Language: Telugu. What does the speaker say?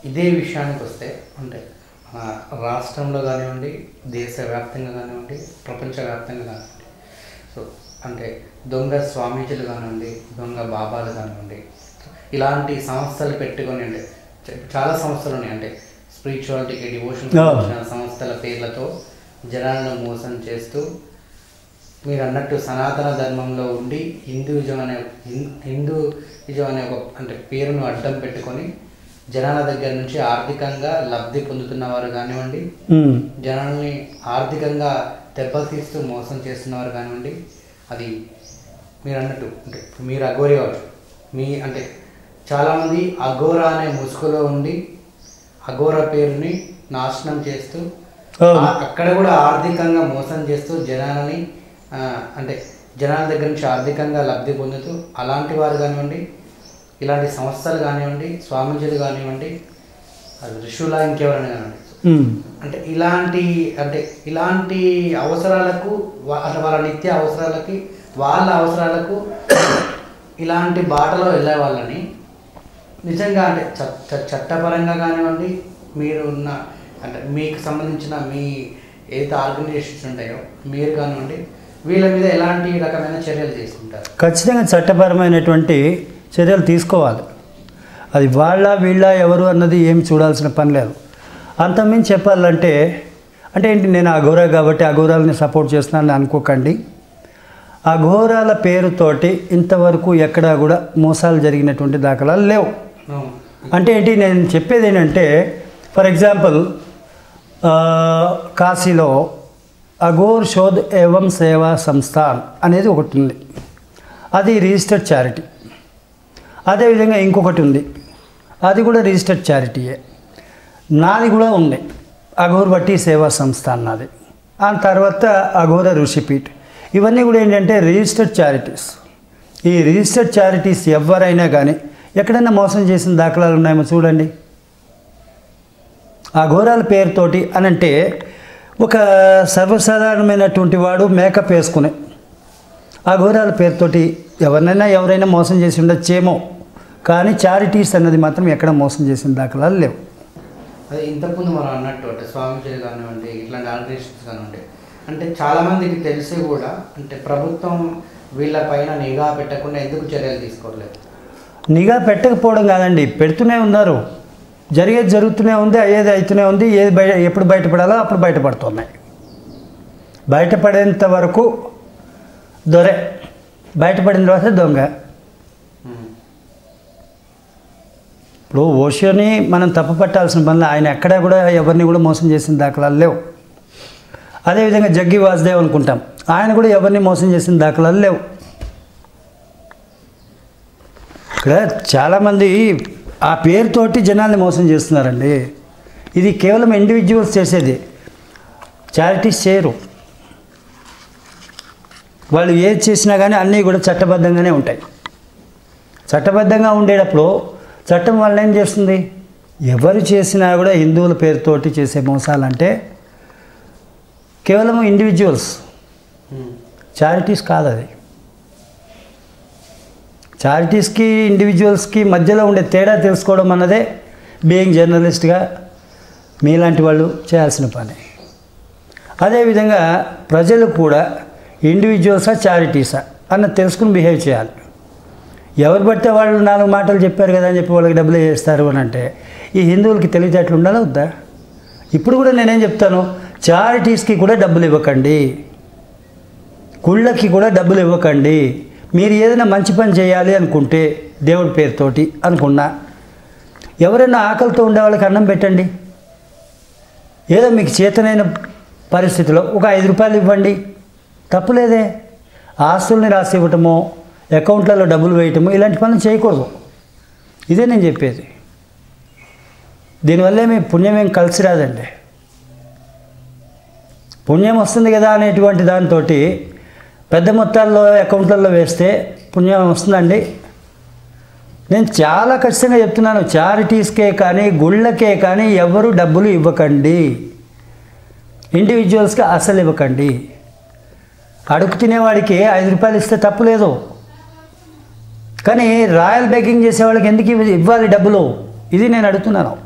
ఇదే విషయానికి వస్తే అంటే మన రాష్ట్రంలో కానివ్వండి దేశవ్యాప్తంగా కానివ్వండి ప్రపంచవ్యాప్తంగా కానివ్వండి సో అంటే దొంగ స్వామీజీలు కానివ్వండి దొంగ బాబాలు కానివ్వండి ఇలాంటి సంస్థలు పెట్టుకొని అంటే చ- చాలా సంస్థలు ఉన్నాయి అంటే స్పిరిచువాలిటీకి డివోషన్ Yeah. సంస్థల పేర్లతో జనాలను మోసం చేస్తూ మీరు అన్నట్టు సనాతన ధర్మంలో ఉండి హిందూయిజం అనే హిం- హిందూయిజం అనే ఒక అంటే పేరును అడ్డం పెట్టుకొని జనాల దగ్గర నుంచి ఆర్థికంగా లబ్ధి పొందుతున్న వారు కానివ్వండి ఉమ్. జనాల్ని ఆర్థికంగా దెబ్బతీస్తూ మోసం చేస్తున్నవారు కానివ్వండి అది మీరు అన్నట్టు అంటే మీరు అఘోరి కావచ్చు మీ అంటే చాలామంది అఘోరా అనే ముసుగులో ఉండి అఘోరా పేరుని నాశనం చేస్తూ అవును. ఆ- అక్కడ కూడా ఆర్థికంగా మోసం చేస్తూ జనాలని ఆ, అంటే జనాల దగ్గర నుంచి ఆర్థికంగా లబ్ధి పొందుతూ అలాంటి వారు కానివ్వండి ఇలాంటి సంస్థలు కానివ్వండి స్వామీజీలు కానివ్వండి అది ఋషులా ఇంకెవరైనా కానివ్వండి ఉమ్. అంటే ఇలాంటి అంటే ఇలాంటి అవసరాలకు వా- అంటే వాళ్ళ నిత్య అవసరాలకి వాళ్ళ అవసరాలకు ఇలాంటి బాటలో వెళ్ళే వాళ్ళని నిజంగా అంటే చ- చ- చట్టపరంగా కానివ్వండి మీరు ఉన్న అంటే మీకు సంబంధించిన మీ ఏదైతే ఆర్గనైజేషన్స్ ఉంటాయో మీరు కానివ్వండి వీళ్ళ మీద ఎలాంటి రకమైన చర్యలు తీసుకుంటారు ఖచ్చితంగా చట్టపరమైనటువంటి చర్యలు తీసుకోవాలి అది వాళ్ళ వీళ్ళ ఎవరు అన్నది ఏం చూడాల్సిన పని లేదు అంతమించి చెప్పాలంటే అంటే ఏంటి నేను అఘోరా కాబట్టి అఘోరాలని సపోర్ట్ చేస్తున్నానని అనుకోకండి అఘోరాల పేరుతోటి ఇంతవరకు ఎక్కడా కూడా మోసాలు జరిగినటువంటి దాఖలాలు లేవు అవును. అంటే ఏంటి నేను చెప్పేది ఏంటంటే ఫర్ ఎగ్జాంపుల్ ఆ, కాశీలో అఘోర్ శోధ్ ఏవం సేవా సంస్థాన్ అనేది ఒకటి ఉంది అది రిజిస్టర్డ్ చారిటీ అదేవిధంగా ఇంకొకటి ఉంది అది కూడా రిజిస్టర్డ్ చారిటీయే నాది కూడా ఉంది అఘోర్ బట్టి సేవా సంస్థ అన్నది ఆ తర్వాత అఘోర ఋషిపీఠ్ ఇవన్నీ కూడా ఏంటంటే రిజిస్టర్డ్ చారిటీస్ ఈ రిజిస్టర్డ్ చారిటీస్ ఎవరైనా కానీ ఎక్కడైనా మోసం చేసిన దాఖలాలు ఉన్నాయేమో చూడండి ఆ ఘోరాల పేరుతోటి అని అంటే ఒక సర్వసాధారణమైనటువంటి వాడు మేకప్ వేసుకునే ఆ ఘోరాల పేరుతోటి ఎవరినైనా ఎవరైనా మోసం చేసి ఉండొచ్చేమో కానీ చారిటీస్ అన్నది మాత్రం ఎక్కడ మోసం చేసిన దాఖలాలు లేవు అదే ఇంతకుముందు మనం అన్నట్టు అంటే స్వామీజీలు కానివ్వండి ఇట్లాంటి ఆర్గనైజేషన్స్ కానివ్వండి అంటే చాలా మందికి తెలిసి కూడా అంటే ప్రభుత్వం వీళ్ళ పైన నిఘా పెట్టకుండా ఎందుకు చర్యలు తీసుకోవట్లేదు నిఘా పెట్టకపోవడం కాదండి పెడుతూనే ఉన్నారు జరిగేది జరుగుతూనే ఉంది అయ్యేది అవుతూనే ఉంది ఏది బయట ఎప్పుడు బయటపడాలో అప్పుడు బయటపడుతున్నాయి బయటపడేంత వరకు దొరే బయటపడిన తర్వాత దొంగ ఉమ్. ఇప్పుడు ఓషోని మనం తప్పు పట్టాల్సిన పనులు ఆయన ఎక్కడా కూడా ఎవరిని కూడా మోసం చేసిన దాఖలాలు లేవు అదేవిధంగా జగ్గి వాసుదేవ్ అనుకుంటాం ఆయన కూడా ఎవరిని మోసం చేసిన దాఖలాలు లేవు ఇక్కడ చాలామంది ఆ పేరుతోటి జనాల్ని మోసం చేస్తున్నారండి ఇది కేవలం ఇండివిజువల్స్ చేసేది చారిటీస్ చేయరు వాళ్ళు ఏది చేసినా కానీ అన్నీ కూడా చట్టబద్ధంగానే ఉంటాయి చట్టబద్ధంగా ఉండేటప్పుడు చట్టం వల్ల ఏం చేస్తుంది ఎవరు చేసినా కూడా హిందువుల పేరుతోటి చేసే మోసాలంటే కేవలం ఇండివిజువల్స్ ఉమ్. చారిటీస్ కాదు అది చారిటీస్కి ఇండివిజువల్స్కి మధ్యలో ఉండే తేడా తెలుసుకోవడం అన్నదే బీయింగ్ జర్నలిస్ట్గా మీలాంటి వాళ్ళు చేయాల్సిన పని అదేవిధంగా ప్రజలు కూడా ఇండివిజువల్సా చారిటీసా అన్నది తెలుసుకుని బిహేవ్ చేయాలి ఎవరు పడితే వాళ్ళు నాలుగు మాటలు చెప్పారు కదా అని చెప్పి వాళ్ళకి డబ్బులు వేస్తారు అని అంటే ఈ హిందువులకి తెలివితేటలు ఉండాలా వద్దా ఇప్పుడు కూడా నేనేం చెప్తాను చారిటీస్కి కూడా డబ్బులు ఇవ్వకండి గుళ్ళకి కూడా డబ్బులు ఇవ్వకండి మీరు ఏదైనా మంచి పని చేయాలి అనుకుంటే దేవుడి పేరుతోటి అనుకున్నా ఎవరైనా ఆకలితో ఉండే వాళ్ళకి అన్నం పెట్టండి ఏదో మీకు చేతనైన పరిస్థితిలో ఒక ఐదు రూపాయలు ఇవ్వండి తప్పులేదే ఆస్తుల్ని రాసి ఇవ్వటమో అకౌంట్లలో డబ్బులు వేయటము ఇలాంటి పనులు చేయకూడదు ఇదే నేను చెప్పేది దీనివల్ల మీ పుణ్యం ఏం కలిసి రాదండి పుణ్యం వస్తుంది కదా అనేటువంటి దాంతో పెద్ద మొత్తాల్లో అకౌంట్లలో వేస్తే పుణ్యం వస్తుందండి నేను చాలా ఖచ్చితంగా చెప్తున్నాను చారిటీస్కే కానీ గుళ్ళకే కానీ ఎవరు డబ్బులు ఇవ్వకండి ఇండివిజువల్స్కి అసలు ఇవ్వకండి అడుగు తినేవాడికి ఐదు రూపాయలు ఇస్తే తప్పులేదు కానీ రాయల్ బేకింగ్ చేసే వాళ్ళకి ఎందుకు ఇవ్వ- ఇవ్వాలి డబ్బులు ఇది నేను అడుగుతున్నాను